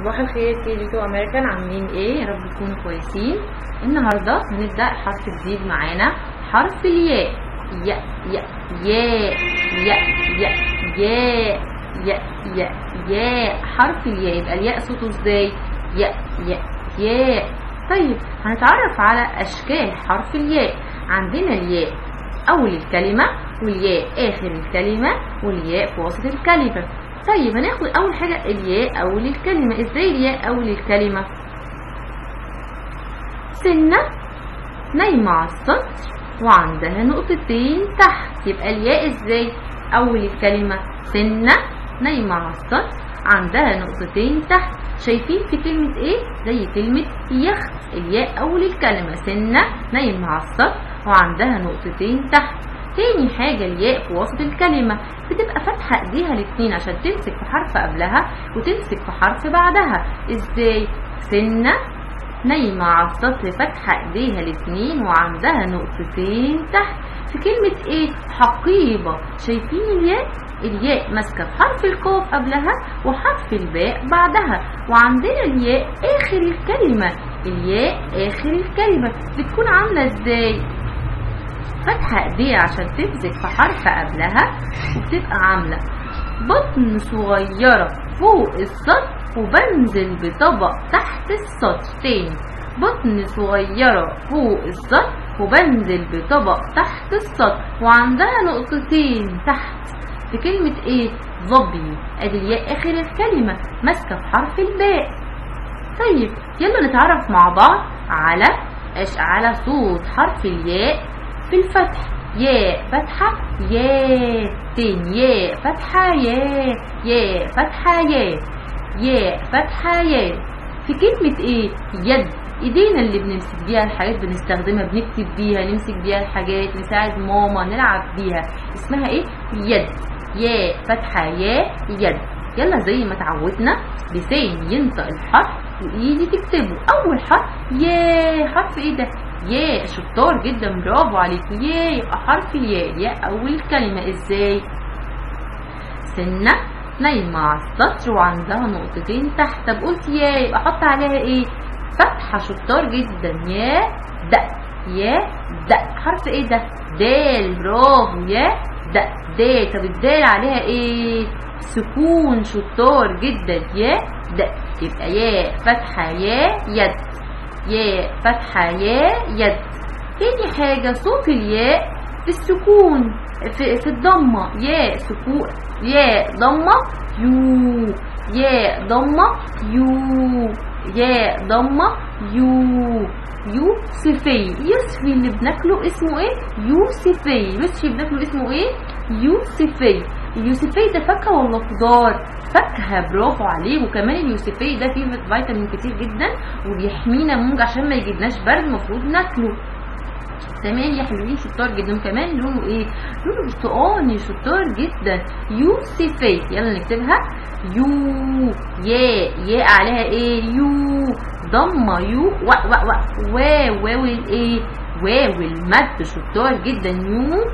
صباح الخير كي جي تو امريكان عاملين ايه يا رب تكونوا كويسين النهارده هنبدا حرف جديد معانا حرف الياء يا يا يا يا يا يا يا يا يا حرف الياء يبقى الياء صوته ازاي يا يا يا طيب هنتعرف على اشكال حرف الياء عندنا الياء اول الكلمه والياء اخر الكلمه والياء في وسط الكلمه طيب هناخد اول حاجه الياء اول الكلمه ازاي الياء اول الكلمه سنه نايمه على السطر وعندها نقطتين تحت يبقى الياء ازاي اول الكلمه سنه نايمه على السطر عندها نقطتين تحت شايفين في كلمة ايه؟ زي كلمة يخت الياء أول الكلمة سنة نايمة على السطر وعندها نقطتين تحت تاني حاجة الياء في وسط الكلمة بتبقى فاتحة ايديها الاتنين عشان تمسك في حرف قبلها وتمسك في حرف بعدها ازاي؟ سنة نايمة على السطر فاتحة ايديها الاتنين وعندها نقطتين تحت في كلمة ايه؟ حقيبة شايفين الياء؟ الياء ماسكة في حرف القاف قبلها وحرف الباء بعدها وعندنا الياء آخر الكلمة الياء آخر الكلمة بتكون عاملة ازاي؟ فاتحة ايديها عشان تمسك في حرف قبلها وبتبقى عاملة بطن صغيرة فوق السطر وبنزل بطبق تحت السطر تاني بطن صغيرة فوق السطر وبنزل بطبق تحت السطر وعندها نقطتين تحت في كلمة ايه؟ ظبي ادي الياء اخر الكلمة ماسكة في حرف الباء طيب يلا نتعرف مع بعض على ايش على صوت حرف الياء في الفتح ياء فتحة ياء تين ياء فتحة ياء ياء فتحة ياء ياء فتحة ياء في كلمة ايه؟ يد ايدينا اللي بنمسك بيها الحاجات بنستخدمها بنكتب بيها نمسك بيها الحاجات نساعد ماما نلعب بيها اسمها ايه؟ يد ياء فتحة ياء يد يلا زي ما اتعودنا لساني ينطق الحرف وايدي تكتبه اول حرف ياء حرف ايه ده ياء شطار جدا برافو عليكم ياء يبقى حرف الياء ياء اول كلمة ازاي سنة نايمة على السطر وعندها نقطتين تحت طب قلت ياء يبقى احط عليها ايه فتحة شطار جدا ياء د ياء د حرف ايه ده دال برافو ياء د د طب الدال عليها ايه سكون شطار جدا ياء د يبقى ياء فتحة ياء يد ياء فتحة ياء يد تاني حاجة صوت الياء في السكون في, في الضمة ياء سكون ياء ضمة يو ياء ضمة يو ياء ضمة يو يوسفي يوسفي اللي بناكله اسمه ايه يوسفي يوسفي بناكله اسمه ايه يوسفي اليوسفي ده فاكهه ولا خضار فاكهه برافو عليه وكمان اليوسفي ده فيه فيتامين كتير جدا وبيحمينا من عشان ما يجيبناش برد المفروض ناكله تمام يا حلوين شطار جدا وكمان لونه ايه لونه برتقاني شطار جدا يوسفي يلا نكتبها يو يا يا عليها ايه يو ضمه يو و و و واو واو الايه واو المد شطار جدا يو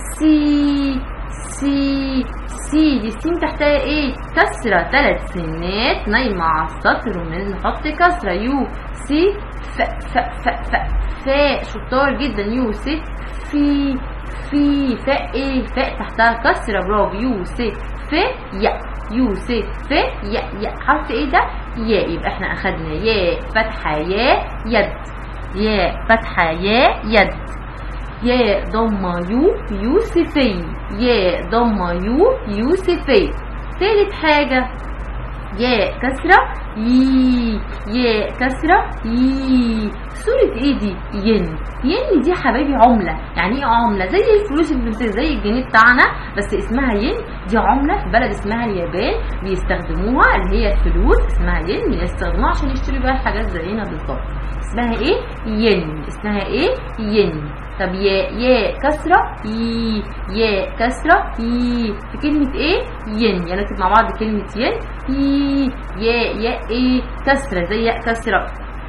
سي سي سي دي السين تحتها ايه كسرة ثلاث سنات نايمة على السطر ونحط كسرة يو سي ف ف ف ف فاء شطار جدا يو سي في في فاء ايه فاء تحتها كسرة برافو يو سي ف يا يو سي ف يا يا حرف ايه ده يا يبقى احنا اخدنا يا فتحة يا يد يا فتحة يا يد يا ضمة يو يوسفي يا ضمة يو يوسفي تالت حاجة يا كسرة يي يا كسرة يي صورة ايه دي ين ين دي حبايبي عملة يعني ايه عملة زي الفلوس اللي زي الجنيه بتاعنا بس اسمها ين دي عملة في بلد اسمها اليابان بيستخدموها اللي هي الفلوس اسمها ين بيستخدموها عشان يشتروا بيها حاجات زينا بالظبط اسمها ايه ين اسمها ايه ين طب يا يا كسرة يي يا كسرة يي في كلمة ايه ين يعني نكتب مع بعض كلمة ين يي يا يا ايه كسرة زي ياء كسرة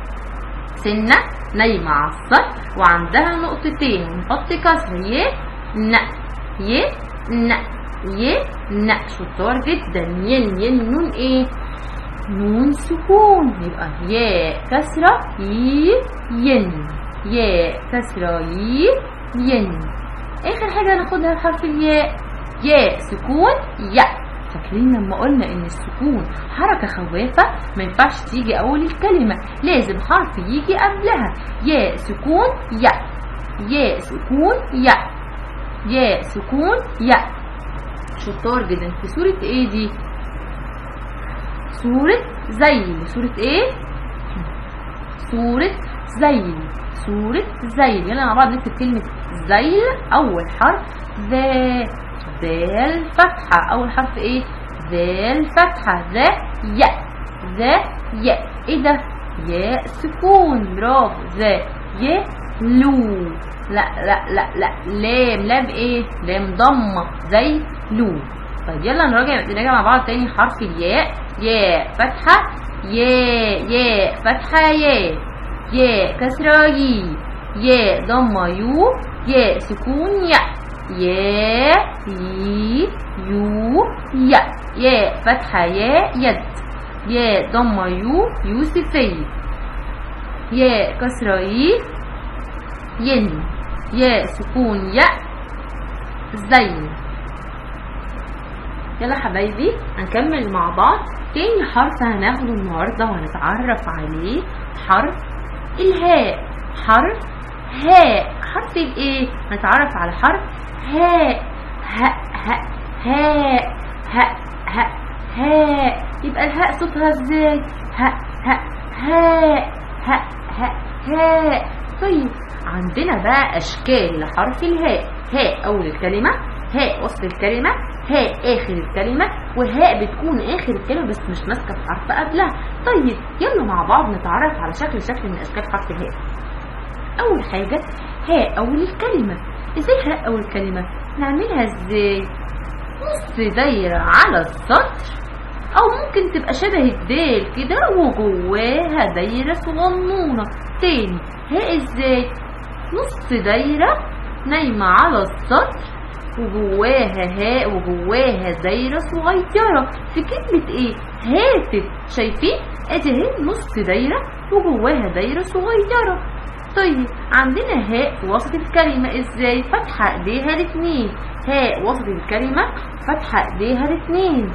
سنة نايمة على السطر وعندها نقطتين ونحط كسرة ي ن ي ن ي ن شطار جدا ين ين نون ايه نون سكون يبقى ياء كسرة ي ين ياء كسرة ي ين آخر حاجة هناخدها حرف الياء ياء سكون ياء فاكرين لما قلنا ان السكون حركة خوافة ما ينفعش تيجي اول الكلمة لازم حرف يجي قبلها ياء سكون ياء ياء سكون ياء ياء سكون ياء شطار جدا في سورة ايه دي سورة زيل سورة ايه سورة زيل سورة زيل يلا مع بعض نكتب كلمة زيل أول حرف ذا ذال فتحة أول حرف إيه ذال فتحة ذا ياء ذا ياء إيه ده ياء سكون برافو ذا ياء لو لا لا لا لا لام لام إيه لام ضمة زي لو طيب يلا نراجع نراجع مع بعض تاني حرف الياء ياء فتحة ياء ياء فتحة ياء ياء كسرة ي ياء ضمة يو ياء سكون ياء ياء ي يو ياء ياء فتحة ياء يد ياء ضمة يو يوسفي ياء كسرة ي ين ياء سكون ياء زين يلا حبايبي هنكمل مع بعض تاني حرف هناخده النهارده وهنتعرف عليه حرف الهاء حرف هاء حرف الايه هنتعرف على حرف هاء هاء هاء هاء هاء هاء هاء يبقى الهاء صوتها ازاي هاء هاء هاء هاء هاء هاء طيب عندنا بقى اشكال لحرف الهاء هاء اول الكلمه هاء وسط الكلمه هاء اخر الكلمه وهاء بتكون اخر الكلمه بس مش ماسكه في حرف قبلها طيب يلا مع بعض نتعرف على شكل شكل من اشكال حرف الهاء اول حاجه هاء اول الكلمه ازاي هاء اول الكلمه نعملها ازاي نص دايره على السطر او ممكن تبقى شبه الدال كده وجواها دايره صغنونه تاني هاء ازاي نص دايره نايمه على السطر وجواها هاء وجواها دايرة صغيرة في كلمة ايه؟ هاتف شايفين؟ ادي اهي نص دايرة وجواها دايرة صغيرة طيب عندنا هاء في وسط الكلمة ازاي؟ فاتحة ايديها الاتنين هاء وسط الكلمة فاتحة ايديها الاتنين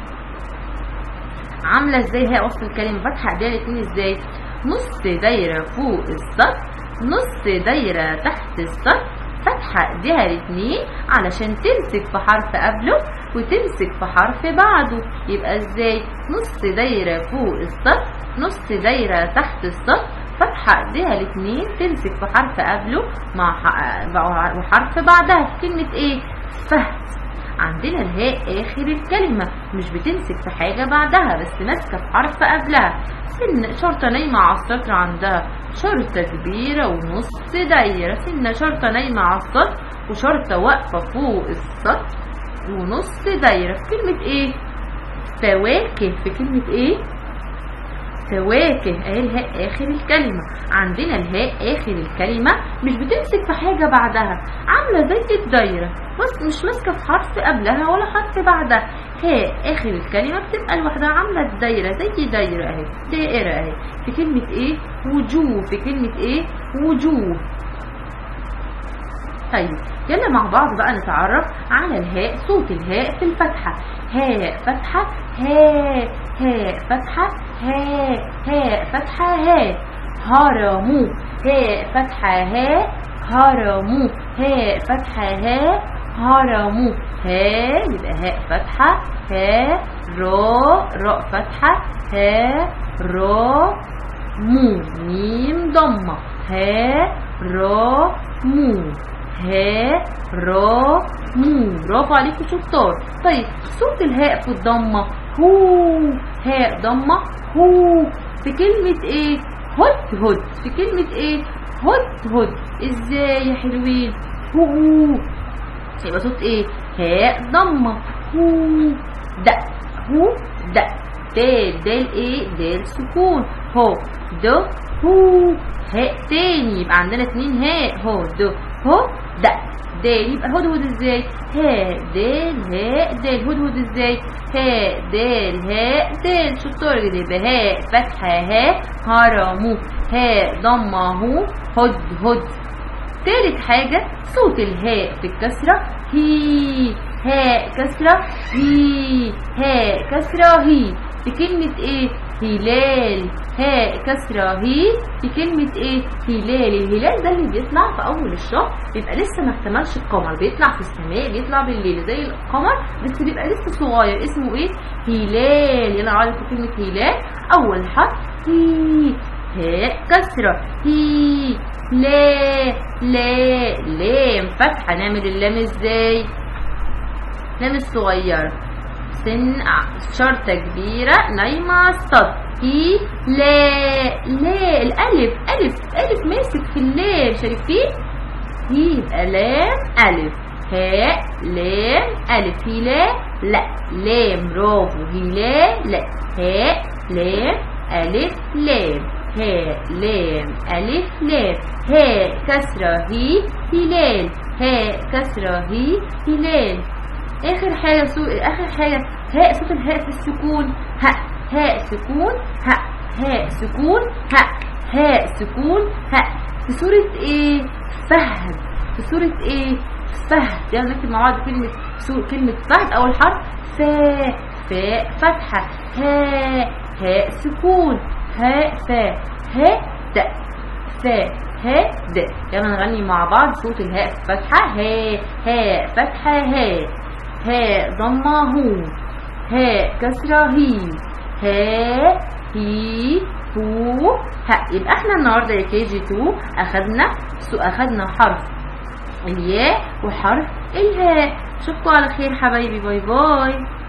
عاملة ازاي هاء وسط الكلمة فاتحة ايديها الاتنين ازاي؟ نص دايرة فوق السطر نص دايرة تحت السطر فاتحة ايديها الاتنين علشان تمسك في حرف قبله وتمسك في حرف بعده يبقى ازاي نص دايرة فوق السطر نص دايرة تحت السطر فاتحة ايديها الاتنين تمسك في حرف قبله مع ح- وحرف بعدها في كلمة ايه فهد عندنا الهاء اخر الكلمة مش بتمسك في حاجة بعدها بس ماسكة في حرف قبلها سن شرطة نايمة على السطر عندها شرطة كبيرة ونص دايرة سنة شرطة نايمة على السطر وشرطة واقفة فوق السطر ونص دايرة في كلمة ايه فواكه في كلمة ايه فواكه اهي الهاء اخر الكلمة عندنا الهاء اخر الكلمة مش بتمسك في حاجة بعدها عاملة زي الدايرة بس مش ماسكة في حرف قبلها ولا حرف بعدها هاء اخر الكلمة بتبقى لوحدها عاملة الدايرة زي دايرة اهي دائرة اهي في كلمة ايه وجوه في كلمة ايه وجوه طيب يلا مع بعض بقى نتعرف على الهاء صوت الهاء في الفتحة هاء فتحة هاء هاء فتحة هاء هاء فتحة هاء هرموا هاء فتحة هاء هرموا هاء فتحة هاء هرموا هاء يبقى هاء فتحة هاء راء راء فتحة هاء راء مو ميم ضمة هاء راء مو هاء را مو برافو عليكم شطار طيب صوت الهاء في الضمة هو هاء ضمة هو في كلمة ايه هد هد في كلمة ايه هد هد ازاي يا حلوين هو يبقى صوت ايه هاء ضمة هو ده هو ده دال دال ايه دال سكون هو ده هو هاء تاني يبقى عندنا اتنين هاء هو ده هو ده دال يبقى هدهد ازاي هاء دال هاء دال هدهد ازاي هاء دال هاء دال شطار كده يبقى هاء فتحة هاء هرموا هاء ضمه هد هد تالت حاجة صوت الهاء في الكسرة هي هاء كسرة هي هاء كسرة هي في كلمة ايه هلال هاء كسرة هي في كلمة ايه هلال الهلال ده اللي بيطلع في اول الشهر بيبقى لسه ما اكتملش القمر بيطلع في السماء بيطلع بالليل زي القمر بس بيبقى لسه صغير اسمه ايه هلال يلا عارف في كلمة هلال اول حرف هي هاء كسرة هي لا لا لام فتحة نعمل اللام ازاي لام الصغيرة سن شرطة كبيرة نايمة صد هي لا لا الألف ألف ألف ماسك في اللام شايفين هي يبقى لام ألف هاء لام ألف هي لا لا لام برافو هي لا لا هاء لام ألف لام هاء لام ألف لام هاء كسرة هي هلال هاء كسرة هي هلال اخر حاجه سو... اخر حاجه هاء صوت الهاء في السكون هاء هاء سكون هاء هاء سكون هاء هاء سكون هاء في سوره ايه فهد في سوره ايه فهد يلا نكتب مع بعض كلمه سو... كلمه فهد اول حرف فاء فاء فتحه هاء هاء سكون هاء فاء هاء داء فاء هاء د يلا نغني مع بعض صوت الهاء في فتحة هاء هاء فتحة هاء هاء ضمة هو هاء كسرة هي هاء هي هو ها يبقى احنا النهارده يا كي جي 2 اخدنا سو اخدنا حرف الياء وحرف الهاء اشوفكم على خير حبايبي باي باي